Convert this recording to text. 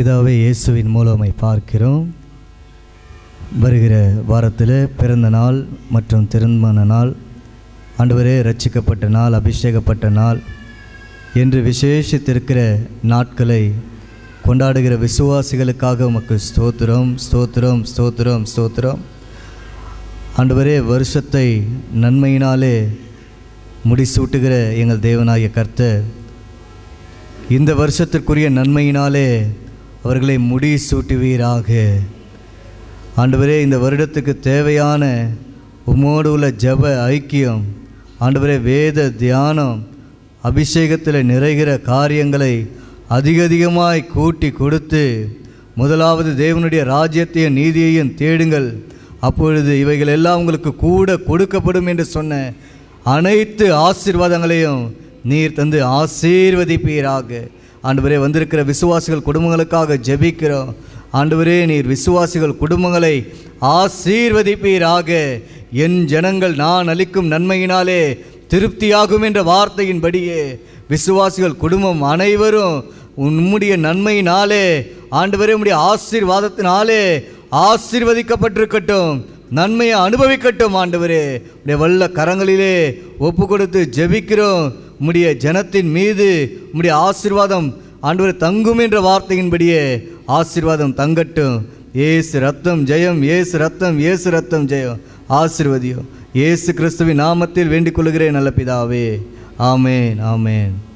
பிதாவே இயேசுவின் மூலமை பார்க்கிறோம் வருகிற வாரத்தில் பிறந்த நாள் மற்றும் திருமண நாள் ஆண்டவரே ரட்சிக்கப்பட்ட நாள் அபிஷேகப்பட்ட நாள் என்று விசேஷித்திருக்கிற நாட்களை கொண்டாடுகிற விசுவாசிகளுக்காக உமக்கு ஸ்தோத்திரம் ஸ்தோத்திரம் ஸ்தோத்திரம் ஸ்தோத்திரம் ஆண்டவரே வருஷத்தை நன்மையினாலே முடிசூட்டுகிற எங்கள் தேவனாகிய கர்த்தர் இந்த வருஷத்திற்குரிய நன்மையினாலே அவர்களை முடிசூட்டுவீராக ஆண்டவரே இந்த வருடத்துக்கு தேவையான உம்மோடு உள்ள ஜப ஐக்கியம் ஆண்டவரே வேத தியானம் அபிஷேகத்தில் நிறைகிற காரியங்களை அதிக அதிகமாய் கூட்டி கொடுத்து முதலாவது தேவனுடைய ராஜ்யத்தையும் நீதியையும் தேடுங்கள் அப்பொழுது இவைகள் எல்லாம் உங்களுக்கு கூட கொடுக்கப்படும் என்று சொன்ன அனைத்து ஆசீர்வாதங்களையும் நீர் தந்து ஆசீர்வதிப்பீராக ஆண்டவரே வந்திருக்கிற விசுவாசிகள் குடும்பங்களுக்காக ஜெபிக்கிறோம் ஆண்டவரே நீர் விசுவாசிகள் குடும்பங்களை ஆசீர்வதிப்பீராக என் ஜனங்கள் நான் அளிக்கும் நன்மையினாலே திருப்தியாகும் என்ற வார்த்தையின்படியே விசுவாசிகள் குடும்பம் அனைவரும் உம்முடைய நன்மையினாலே ஆண்டவரே உம்முடைய ஆசீர்வாதத்தினாலே ஆசீர்வதிக்கப்பட்டிருக்கட்டும் நன்மையை அனுபவிக்கட்டும் ஆண்டவரே உடைய வல்ல கரங்களிலே ஒப்பு கொடுத்து ஜெபிக்கிறோம் உம்முடைய ஜனத்தின் மீது உம்முடைய ஆசீர்வாதம் ஆண்டவரே தங்கும் என்ற வார்த்தையின்படியே ஆசீர்வாதம் தங்கட்டும் ஏசு ரத்தம் ஜெயம் ஏசு ரத்தம் ஏசு ரத்தம் ஜெயம் ஆசீர்வதியும் ஏசு கிறிஸ்துவின் நாமத்தில் வேண்டிக் கொள்கிறேன் நல்ல பிதாவே ஆமேன் ஆமேன்